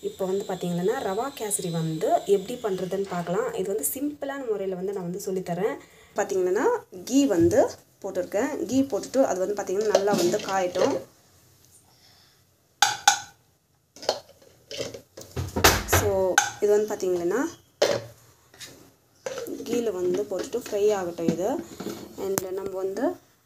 இப்போ வந்து பார்த்தீங்கன்னா ரவா கேசரி வந்து எப்படி பண்ணுறதுன்னு பார்க்கலாம் இது வந்து சிம்பிளான முறையில் வந்து நான் வந்து சொல்லித்தரேன் பார்த்தீங்கன்னா கீ வந்து போட்டிருக்கேன் கீ போட்டுட்டு அது வந்து பார்த்தீங்கன்னா நல்லா வந்து காயட்டும் ஸோ இது வந்து பார்த்தீங்கன்னா கீயில் வந்து போட்டுட்டு ஃப்ரை ஆகட்டும் இது அண்ட் நம்ம வந்து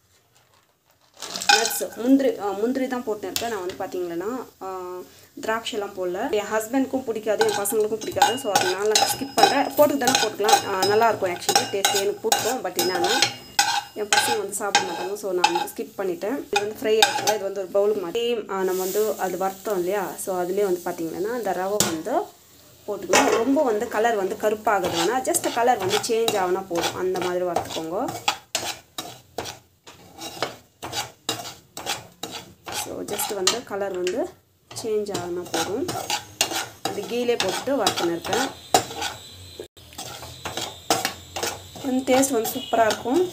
நட்ஸ் முந்திரி ஆ, முந்திரி தான் போட்டுருக்கேன் நான் வந்து பார்த்தீங்கன்னா திராட்சைலாம் போடல என் ஹஸ்பண்ட்க்கும் பிடிக்காது என் பசங்களுக்கும் பிடிக்காது ஸோ அதனால நான் ஸ்கிப் பண்ணுறேன் போட்டுக்கு தானே போட்டுக்கலாம் ஆ, நல்லாயிருக்கும் ஆக்சுவலி டேஸ்ட் எனக்கு பிடிக்கும் பட் என்னன்னா என் பசங்க வந்து சாப்பிட மாட்டாங்க ஸோ நான் வந்து ஸ்கிப் பண்ணிட்டேன் இது வந்து ஃப்ரை ஆகிடுச்சுல இது வந்து ஒரு பவுலுக்கு மாற்றி நம்ம வந்து அது வறுத்தோம் இல்லையா ஸோ அதுலேயே வந்து பார்த்தீங்கன்னா அந்த ரவை வந்து போட்டுக்கணும் ரொம்ப வந்து கலர் வந்து கருப்பாகுது வேணால் ஜஸ்ட் கலர் வந்து சேஞ்ச் ஆகுனா போதும் அந்த மாதிரி வறுத்துக்கோங்க ஸோ ஜஸ்ட் வந்து கலர் வந்து சேஞ்ச் ஆகினா போதும் அது கீழே போட்டுட்டு வறுத்துன்னு இருக்கேன் வந்து டேஸ்ட் வந்து சூப்பராக இருக்கும்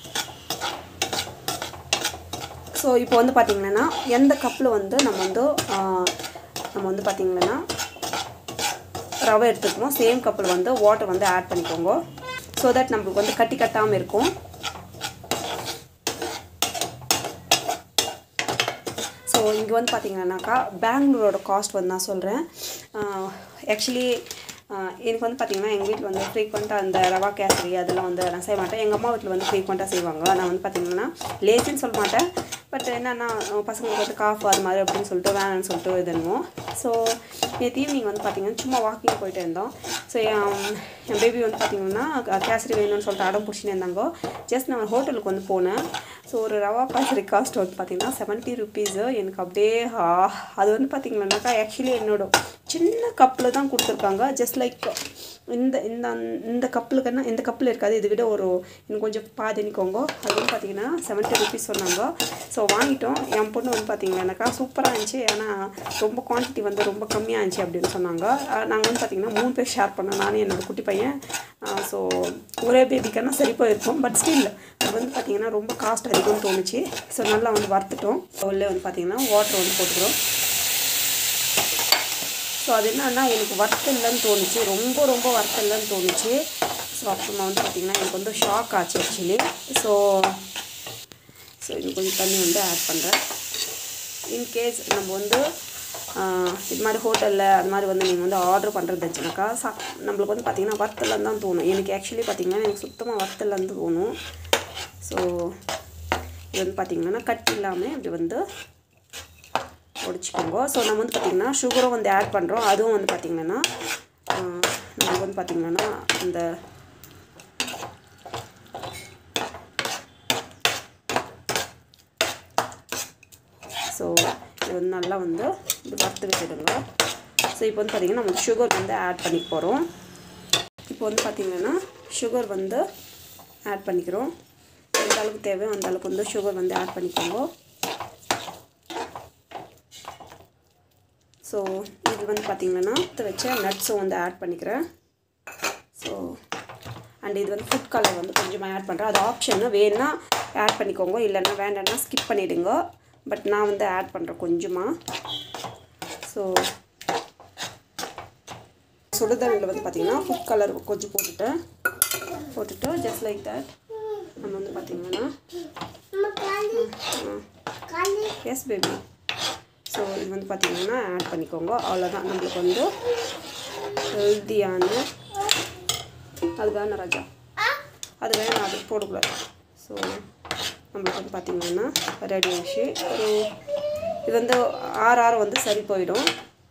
ஸோ இப்போ வந்து பார்த்திங்கன்னா எந்த கப்பில் வந்து நம்ம வந்து ஆ, நம்ம வந்து பார்த்திங்கன்னா ரவை எடுத்துக்கணும் சேம் கப்பில் வந்து வாட்டர் வந்து ஆட் பண்ணிக்கோங்க ஸோ தட் நம்மளுக்கு வந்து கட்டி கட்டாமல் இருக்கும் ஸோ இங்கே வந்து பார்த்தீங்கன்னாக்கா பெங்களூரோட காஸ்ட் வந்து நான் சொல்கிறேன் ஆக்சுவலி எனக்கு வந்து பார்த்தீங்கன்னா எங்கள் வீட்டில் வந்து ஃப்ரீக்வெண்ட்டாக அந்த ரவா கேசரி அதெல்லாம் வந்து நான் செய்ய மாட்டேன் எங்கள் அம்மா வீட்டில் வந்து ஃப்ரீக்வெண்ட்டாக செய்வாங்க நான் வந்து பார்த்தீங்கன்னா லேசின்னு சொல்ல மாட்டேன் பட் என்னென்னா பசங்களுக்கு வந்து காஃப் அது மாதிரி அப்படின்னு சொல்லிட்டு வேணாம்னு சொல்லிட்டு இது என்னமோ ஸோ நேற்று ஈவினிங் வந்து பார்த்தீங்கன்னா சும்மா வாக்கிங் போயிட்டு இருந்தோம் ஸோ என் என் பேபி வந்து பார்த்தீங்கன்னா கேசரி வேணும்னு சொல்லிட்டு அடம் பிடிச்சின்னு இருந்தாங்க ஜஸ்ட் நான் ஹோட்டலுக்கு வந்து போனேன் ஸோ ஒரு ரவா கேசரி காஸ்ட் வந்து பார்த்தீங்கன்னா செவன்ட்டி ருபீஸு எனக்கு அப்படியே ஆ, அது வந்து பார்த்தீங்கன்னாக்கா ஆக்சுவலி என்னோட சின்ன கப்பில் தான் கொடுத்துருக்காங்க ஜஸ்ட் லைக் இந்த இந்த இந்த கப்பிலுக்குன்னா இந்த கப்பில் இருக்காது இதை விட ஒரு இன்னும் கொஞ்சம் பாதினிக்கோங்க அது வந்து பார்த்தீங்கன்னா செவன்ட்டி ருபீஸ் சொன்னாங்க ஸோ வாங்கிட்டோம் என் பொண்ணு வந்து பார்த்தீங்கன்னாக்கா சூப்பராக இருந்துச்சு ஆனால் ரொம்ப குவான்டிட்டி வந்து ரொம்ப கம்மியாக இருந்துச்சு அப்படின்னு சொன்னாங்க நாங்கள் வந்து பார்த்தீங்கன்னா மூணு பேர் ஷேர் பண்ணோம் நானும் என்னோட குட்டி பையன் ஸோ ஒரே பேபிக்கான சரி போயிருக்கும் பட் ஸ்டில் அது வந்து பார்த்தீங்கன்னா ரொம்ப காஸ்ட் அதிகம்னு தோணுச்சு ஸோ நல்லா வந்து வறுத்துட்டோம் உள்ளே வந்து பார்த்தீங்கன்னா வாட்டர் வந்து போட்டுக்கிறோம் ஸோ அது என்னன்னா எனக்கு வறுத்தல்லன்னு தோணுச்சு ரொம்ப ரொம்ப வறுத்தல்லன்னு தோணுச்சு ஸோ அப்புறமா வந்து பார்த்திங்கன்னா எனக்கு வந்து ஷாக் ஆச்சு ஆக்சுவலி ஸோ ஸோ இன்னும் கொஞ்சம் தண்ணி வந்து ஆட் பண்ணுறேன் இன்கேஸ் நம்ம வந்து ஆஹ், இது மாதிரி ஹோட்டலில் அது மாதிரி வந்து நீங்கள் வந்து ஆர்டர் பண்ணுறது இருந்துச்சுனாக்கா சா நம்மளுக்கு வந்து பார்த்திங்கன்னா வறுத்தலன்னு தான் தோணும் எனக்கு ஆக்சுவலி பார்த்திங்கன்னா எனக்கு சுத்தமாக வறுத்தலன்னு தோணும் ஸோ இது வந்து பார்த்திங்கன்னா கட் இல்லாமல் இப்படி வந்து உடச்சிக்கோங்க ஸோ நம்ம வந்து பார்த்திங்கன்னா சுகரும் வந்து ஆட் பண்ணுறோம் அதுவும் வந்து பார்த்திங்கன்னா நமக்கு வந்து பார்த்திங்கன்னா இந்த ஸோ இது வந்து நல்லா வந்து இது வறுத்து வச்சுடுங்க ஸோ இப்போ வந்து பார்த்திங்கன்னா நம்ம சுகர் வந்து ஆட் பண்ணிக்க போகிறோம் இப்போ வந்து பார்த்திங்கன்னா சுகர் வந்து ஆட் பண்ணிக்கிறோம் எந்த அளவுக்கு தேவையோ அந்த அளவுக்கு வந்து சுகர் வந்து ஆட் பண்ணிக்கோங்க ஸோ இது வந்து பார்த்திங்கன்னா எடுத்து வச்ச நட்ஸும் வந்து ஆட் பண்ணிக்கிறேன் ஸோ அண்ட் இது வந்து ஃபுட் கலர் வந்து கொஞ்சமாக ஆட் பண்ணுறேன் அது ஆப்ஷனு வேணுன்னா ஆட் பண்ணிக்கோங்க இல்லைன்னா வேண்டாம்னா ஸ்கிப் பண்ணிவிடுங்க பட் நான் வந்து ஆட் பண்ணுறேன் கொஞ்சமாக ஸோ சுடுதண்ணில் வந்து பார்த்திங்கன்னா ஃபுட் கலர் கொஞ்சம் போட்டுட்டேன் போட்டுட்டு ஜஸ்ட் லைக் தட் நம்ம வந்து பார்த்திங்கன்னா எஸ் பேபி ஸோ இது வந்து பார்த்திங்கன்னா ஆட் பண்ணிக்கோங்க அவ்வளோதான் நம்மளுக்கு வந்து ஹெல்த்தியான அது வேணாம் ராஜா அது வேணாம் அது போடக்கூடாது ஸோ நம்மளுக்கு வந்து பார்த்திங்கன்னா ரெடி ஆச்சு ஒரு இது வந்து ஆறு ஆறு வந்து சரி போயிடும்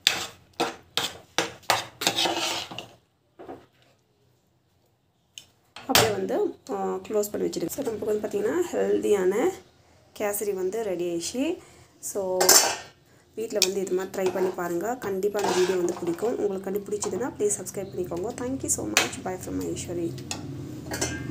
அப்படியே வந்து க்ளோஸ் பண்ணி வச்சுடுங்க ஸோ நமக்கு வந்து பார்த்திங்கன்னா ஹெல்த்தியான கேசரி வந்து ரெடி ஆயிடுச்சு ஸோ வீட்டில் வந்து இது மாதிரி ட்ரை பண்ணி பாருங்கள் கண்டிப்பாக அந்த வீடியோ வந்து பிடிக்கும் உங்களுக்கு கண்டி பிடிச்சதுன்னா ப்ளீஸ் சப்ஸ்கிரைப் பண்ணிக்கோங்க thank you so much bye from Eswari